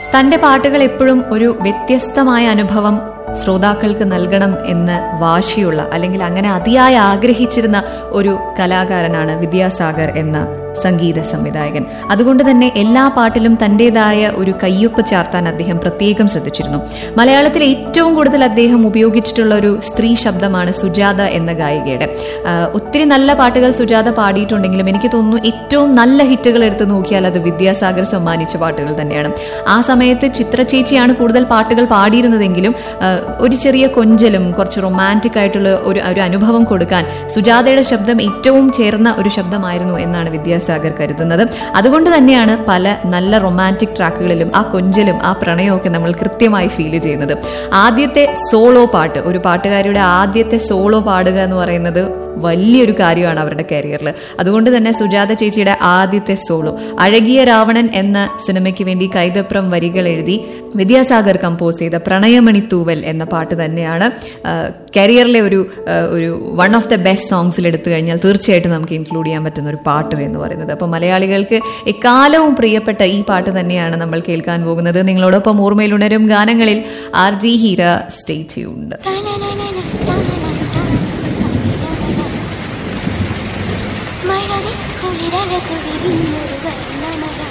തന്റെ പാട്ടുകൾ എപ്പോഴും ഒരു വ്യത്യസ്തമായ അനുഭവം ശ്രോതാക്കൾക്ക് നൽകണം എന്ന് വാശിയുള്ള അല്ലെങ്കിൽ അങ്ങനെ അതിയായി ആഗ്രഹിച്ചിരുന്ന ഒരു കലാകാരനാണ് വിദ്യാസാഗർ എന്ന സംഗീത സംവിധായകൻ അതുകൊണ്ട് തന്നെ എല്ലാ പാട്ടിലും തന്റേതായ ഒരു കയ്യൊപ്പ് ചാർത്താൻ അദ്ദേഹം പ്രത്യേകം ശ്രദ്ധിച്ചിരുന്നു മലയാളത്തിൽ ഏറ്റവും കൂടുതൽ അദ്ദേഹം ഉപയോഗിച്ചിട്ടുള്ള ഒരു സ്ത്രീ ശബ്ദമാണ് സുജാത എന്ന ഗായികയുടെ ആ, ഒത്തിരി നല്ല പാട്ടുകൾ സുജാത പാടിയിട്ടുണ്ടെങ്കിലും എനിക്ക് തോന്നുന്നു ഏറ്റവും നല്ല ഹിറ്റുകൾ എടുത്ത് നോക്കിയാൽ അത് വിദ്യാസാഗർ സമ്മാനിച്ച പാട്ടുകൾ തന്നെയാണ് ആ സമയത്ത് ചിത്ര ചേച്ചിയാണ് കൂടുതൽ പാട്ടുകൾ പാടിയിരുന്നതെങ്കിലും ആ, ഒരു ചെറിയ കൊഞ്ചലും കുറച്ച് റൊമാൻറ്റിക് ആയിട്ടുള്ള ഒരു ഒരു അനുഭവം കൊടുക്കാൻ സുജാതയുടെ ശബ്ദം ഏറ്റവും ചേർന്ന ഒരു ശബ്ദമായിരുന്നു എന്നാണ് വിദ്യാസാഗർ കരുതുന്നത് അതുകൊണ്ട് തന്നെയാണ് പല നല്ല റൊമാൻറ്റിക് ട്രാക്കുകളിലും ആ കൊഞ്ചലും ആ പ്രണയവും ഒക്കെ നമ്മൾ കൃത്യമായി ഫീൽ ചെയ്യുന്നത് ആദ്യത്തെ സോളോ പാട്ട് ഒരു പാട്ടുകാരിയുടെ ആദ്യത്തെ സോളോ പാടുക എന്ന് പറയുന്നത് വലിയൊരു കാര്യമാണ് അവരുടെ കരിയറിൽ അതുകൊണ്ട് തന്നെ സുജാത ചേച്ചിയുടെ ആദ്യത്തെ സോളോ അഴകിയ രാവണൻ എന്ന സിനിമയ്ക്ക് വേണ്ടി കൈതപ്രം വരികൾ എഴുതി വിദ്യാസാഗർ കമ്പോസ് ചെയ്ത പ്രണയമണി തൂവൽ എന്ന പാട്ട് തന്നെയാണ് ആ, കരിയറിലെ ഒരു ആ, ഒരു വൺ ഓഫ് ദ ബെസ്റ്റ് സോങ്സിൽ എടുത്തു കഴിഞ്ഞാൽ തീർച്ചയായിട്ടും നമുക്ക് ഇൻക്ലൂഡ് ചെയ്യാൻ പറ്റുന്ന ഒരു പാട്ട് എന്ന് പറയുന്നത് അപ്പോൾ മലയാളികൾക്ക് എക്കാലവും പ്രിയപ്പെട്ട ഈ പാട്ട് തന്നെയാണ് നമ്മൾ കേൾക്കാൻ പോകുന്നത് നിങ്ങളോടൊപ്പം ഓർമ്മയിൽ ഉണരും ഗാനങ്ങളിൽ ആർ ജി ഹീര സ്റ്റേ ചെയ്യുന്നുണ്ട് മഴവിൽ കുളിരഴകു വിരിഞ്ഞൊരു വർണ്ണമഴ